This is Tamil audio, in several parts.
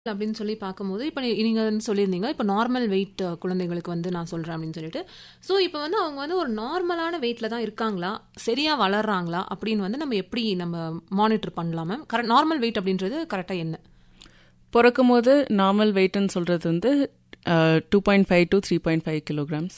அப்படின்னு சொல்லி பார்க்கும்போது இப்போ நீங்கள் வந்து சொல்லியிருந்தீங்க இப்போ நார்மல் வெயிட் குழந்தைங்களுக்கு வந்து நான் சொல்கிறேன் அப்படின்னு சொல்லிட்டு ஸோ இப்போ வந்து அவங்க வந்து ஒரு நார்மலான வெயிட்டில் தான் இருக்காங்களா சரியாக வளர்றாங்களா அப்படின்னு வந்து நம்ம எப்படி நம்ம மானிட்டர் பண்ணலாம் மேம் கரெக்ட் நார்மல் வெயிட் அப்படின்றது கரெக்டாக என்ன பிறக்கும் போது நார்மல் வெயிட்னு சொல்கிறது வந்து two point five to three point five kilograms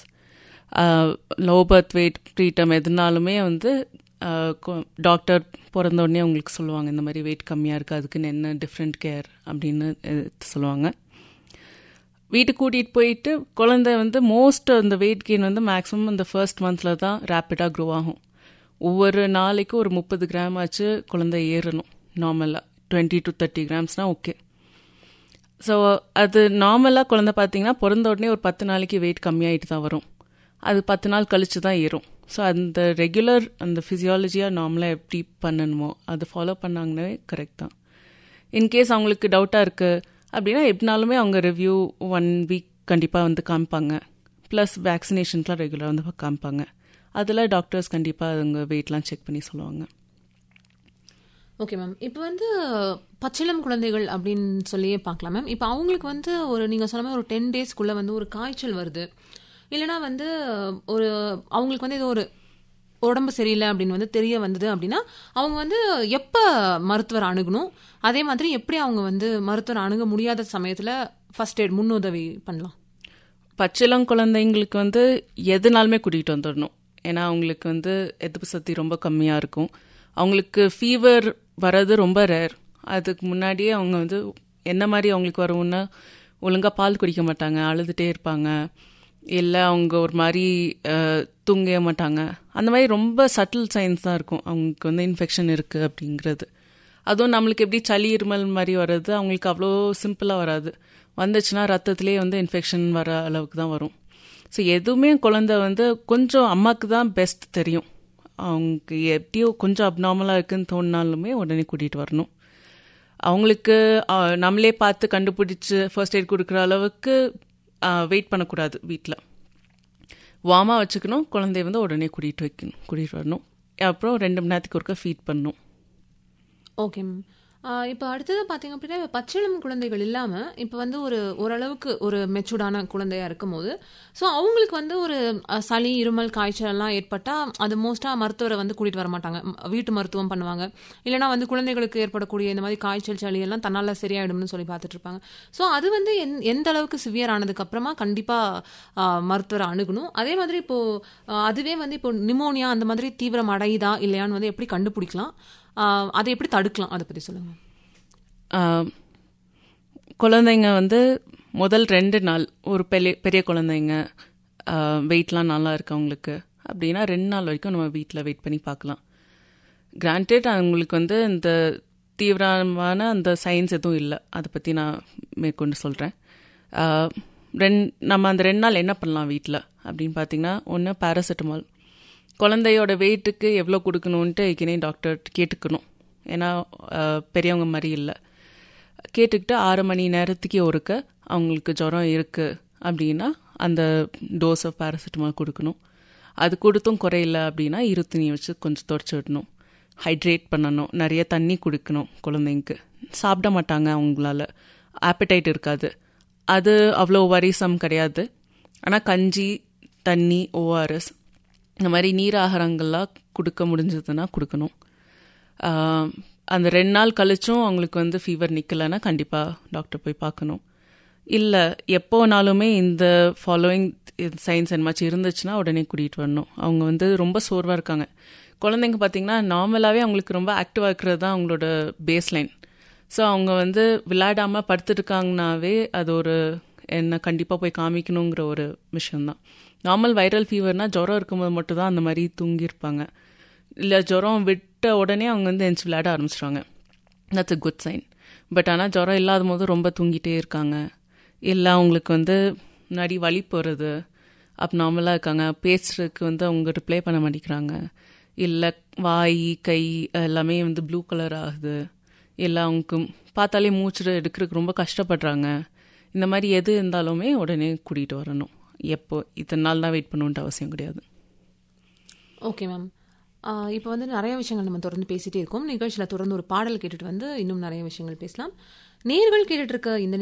low birth weight preterm எதுனாலுமே வந்து டாக்டர் பிறந்த உடனே உங்களுக்கு சொல்லுவாங்க இந்த மாதிரி வெயிட் கம்மியாக இருக்குது அதுக்குன்னு என்ன டிஃப்ரெண்ட் கேர் அப்படின்னு சொல்லுவாங்க வீட்டுக்கு கூட்டிகிட்டு போயிட்டு குழந்தை வந்து மோஸ்ட் அந்த வெயிட் கெயின் வந்து மேக்ஸிமம் அந்த ஃபர்ஸ்ட் மந்தில் தான் ரேப்பிடாக க்ரோ ஆகும் ஒவ்வொரு நாளைக்கும் ஒரு முப்பது கிராம் ஆச்சு குழந்தை ஏறணும் நார்மலாக டுவெண்ட்டி டு தேர்ட்டி கிராம்ஸ்னால் ஓகே ஸோ அது நார்மலாக குழந்தை பார்த்தீங்கன்னா பிறந்த உடனே ஒரு பத்து நாளைக்கு வெயிட் கம்மியாகிட்டு தான் வரும் அது பத்து நாள் கழிச்சு தான் ஏறும் ஸோ அந்த ரெகுலர் அந்த ஃபிசியாலஜியாக நார்மலாக எப்படி பண்ணணுமோ அதை ஃபாலோ பண்ணாங்கன்னாவே கரெக்ட் தான் இன்கேஸ் அவங்களுக்கு டவுட்டாக இருக்குது அப்படின்னா எப்படினாலுமே அவங்க ரிவ்யூ ஒன் வீக் கண்டிப்பாக வந்து காமிப்பாங்க ப்ளஸ் வேக்சினேஷன்ஸ்லாம் ரெகுலராக வந்து காமிப்பாங்க அதில் டாக்டர்ஸ் கண்டிப்பாக அவங்க வெயிட்லாம் செக் பண்ணி சொல்லுவாங்க ஓகே மேம் இப்போ வந்து பச்சிளம் குழந்தைகள் அப்படின்னு சொல்லியே பார்க்கலாம் மேம் இப்போ அவங்களுக்கு வந்து ஒரு நீங்கள் சொன்ன மாதிரி ஒரு டென் டேஸ்க்குள்ளே வந்து ஒரு காய்ச்சல் வருது இல்லைனா வந்து ஒரு அவங்களுக்கு வந்து ஏதோ ஒரு உடம்பு சரியில்லை அப்படின்னு வந்து தெரிய வந்தது அப்படின்னா அவங்க வந்து எப்போ மருத்துவர் அணுகணும் அதே மாதிரி எப்படி அவங்க வந்து மருத்துவர் அணுக முடியாத சமயத்தில் ஃபர்ஸ்ட் எய்ட் முன்னுதவி பண்ணலாம் பச்சிளம் குழந்தைங்களுக்கு வந்து எதுனாலுமே கூட்டிகிட்டு வந்துடணும் ஏன்னா அவங்களுக்கு வந்து எதிர்ப்பு சக்தி ரொம்ப கம்மியாக இருக்கும் அவங்களுக்கு ஃபீவர் வர்றது ரொம்ப ரேர் அதுக்கு முன்னாடியே அவங்க வந்து என்ன மாதிரி அவங்களுக்கு வரும்னா ஒழுங்காக பால் குடிக்க மாட்டாங்க அழுதுகிட்டே இருப்பாங்க இல்லை அவங்க ஒரு மாதிரி தூங்க மாட்டாங்க அந்த மாதிரி ரொம்ப சட்டில் சயின்ஸ் தான் இருக்கும் அவங்களுக்கு வந்து இன்ஃபெக்ஷன் இருக்குது அப்படிங்கிறது அதுவும் நம்மளுக்கு எப்படி சளி இருமல் மாதிரி வர்றது அவங்களுக்கு அவ்வளோ சிம்பிளாக வராது வந்துச்சுன்னா ரத்தத்திலே வந்து இன்ஃபெக்ஷன் வர அளவுக்கு தான் வரும் ஸோ எதுவுமே குழந்தை வந்து கொஞ்சம் அம்மாவுக்கு தான் பெஸ்ட் தெரியும் அவங்க எப்படியோ கொஞ்சம் அப்நார்மலாக இருக்குன்னு தோணினாலுமே உடனே கூட்டிகிட்டு வரணும் அவங்களுக்கு நம்மளே பார்த்து கண்டுபிடிச்சி ஃபர்ஸ்ட் எய்ட் கொடுக்குற அளவுக்கு வெயிட் பண்ணக்கூடாது வீட்டில் வார்மாக வச்சுக்கணும் குழந்தைய வந்து உடனே கூட்டிகிட்டு வைக்கணும் கூட்டிகிட்டு வரணும் அப்புறம் ரெண்டு மணி நேரத்துக்கு ஒருக்கா ஃபீட் பண்ணணும் ஓகே மேம் இப்போ அடுத்தது பார்த்தீங்க அப்படின்னா பச்சிளம் குழந்தைகள் இல்லாமல் இப்போ வந்து ஒரு ஓரளவுக்கு ஒரு மெச்சூர்டான குழந்தையா இருக்கும்போது ஸோ அவங்களுக்கு வந்து ஒரு சளி இருமல் காய்ச்சல் எல்லாம் ஏற்பட்டால் அது மோஸ்ட்டாக மருத்துவரை வந்து கூட்டிகிட்டு வர மாட்டாங்க வீட்டு மருத்துவம் பண்ணுவாங்க இல்லைனா வந்து குழந்தைகளுக்கு ஏற்படக்கூடிய இந்த மாதிரி காய்ச்சல் சளி எல்லாம் தன்னால் சரியாயிடும்னு சொல்லி பார்த்துட்டு இருப்பாங்க ஸோ அது வந்து எந் எந்த அளவுக்கு சிவியர் ஆனதுக்கு அப்புறமா கண்டிப்பாக மருத்துவரை அணுகணும் அதே மாதிரி இப்போது அதுவே வந்து இப்போ நிமோனியா அந்த மாதிரி தீவிரம் அடையுதா இல்லையான்னு வந்து எப்படி கண்டுபிடிக்கலாம் அதை எப்படி தடுக்கலாம் அதை பற்றி சொல்லுங்கள் குழந்தைங்க வந்து முதல் ரெண்டு நாள் ஒரு பெரிய பெரிய குழந்தைங்க வெயிட்லாம் நல்லா இருக்கு அவங்களுக்கு அப்படின்னா ரெண்டு நாள் வரைக்கும் நம்ம வீட்டில் வெயிட் பண்ணி பார்க்கலாம் கிராண்டட் அவங்களுக்கு வந்து இந்த தீவிரமான அந்த சயின்ஸ் எதுவும் இல்லை அதை பற்றி நான் மேற்கொண்டு சொல்கிறேன் ரெண் நம்ம அந்த ரெண்டு நாள் என்ன பண்ணலாம் வீட்டில் அப்படின்னு பார்த்தீங்கன்னா ஒன்று பேராசிட்டமால் குழந்தையோட வெயிட்டுக்கு எவ்வளோ கொடுக்கணுன்ட்டு ஏற்கனவே டாக்டர் கேட்டுக்கணும் ஏன்னா பெரியவங்க மாதிரி இல்லை கேட்டுக்கிட்டு ஆறு மணி நேரத்துக்கு ஒருக்க அவங்களுக்கு ஜுரம் இருக்குது அப்படின்னா அந்த டோஸ் ஆஃப் பேராசிட்டமால் கொடுக்கணும் அது கொடுத்தும் குறையில அப்படின்னா இருத்துணி வச்சு கொஞ்சம் தொடச்சி விடணும் ஹைட்ரேட் பண்ணணும் நிறைய தண்ணி குடிக்கணும் குழந்தைங்களுக்கு சாப்பிட மாட்டாங்க அவங்களால ஆப்படைட் இருக்காது அது அவ்வளோ வரிசம் கிடையாது ஆனால் கஞ்சி தண்ணி ஓஆர்எஸ் இந்த மாதிரி நீர் ஆகாரங்கள்லாம் கொடுக்க முடிஞ்சதுன்னா கொடுக்கணும் அந்த ரெண்டு நாள் கழிச்சும் அவங்களுக்கு வந்து ஃபீவர் நிற்கலைன்னா கண்டிப்பாக டாக்டர் போய் பார்க்கணும் இல்லை எப்போனாலுமே இந்த ஃபாலோயிங் சயின்ஸ் என்னமாச்சும் இருந்துச்சுன்னா உடனே கூட்டிகிட்டு வரணும் அவங்க வந்து ரொம்ப சோர்வாக இருக்காங்க குழந்தைங்க பார்த்திங்கன்னா நார்மலாகவே அவங்களுக்கு ரொம்ப ஆக்டிவாக இருக்கிறது தான் அவங்களோட பேஸ் லைன் ஸோ அவங்க வந்து விளையாடாமல் படுத்துருக்காங்கனாவே அது ஒரு என்ன கண்டிப்பாக போய் காமிக்கணுங்கிற ஒரு விஷயந்தான் நார்மல் வைரல் ஃபீவர்னால் ஜுரம் இருக்கும்போது மட்டும் தான் அந்த மாதிரி தூங்கியிருப்பாங்க இல்லை ஜுரம் விட்ட உடனே அவங்க வந்து எந்திச்சு விளையாட ஆரம்பிச்சிடுவாங்க that's a good sign but ஆனால் ஜுரம் இல்லாத போது ரொம்ப தூங்கிட்டே இருக்காங்க இல்லை அவங்களுக்கு வந்து முன்னாடி வலி போகிறது அப் நார்மலாக இருக்காங்க பேசுறதுக்கு வந்து அவங்க ரிப்ளை பண்ண மாட்டேங்கிறாங்க இல்லை வாய் கை எல்லாமே வந்து ப்ளூ கலர் ஆகுது இல்லை அவங்களுக்கு பார்த்தாலே மூச்சு எடுக்கிறதுக்கு ரொம்ப கஷ்டப்படுறாங்க இந்த மாதிரி எது இருந்தாலுமே உடனே கூட்டிகிட்டு வரணும் எப்போ இத்தனை நாள் தான் வெயிட் பண்ணணுன்ட்டு அவசியம் கிடையாது ஓகே மேம் இப்போ வந்து நிறைய விஷயங்கள் நம்ம தொடர்ந்து பேசிகிட்டே இருக்கோம் நிகழ்ச்சியில் தொடர்ந்து ஒரு பாடல் கேட்டுட்டு வந்து இன்னும் நிறைய விஷயங்கள் பேசலாம் நேர்கள் கேட்டுட்டு இருக்க இந்த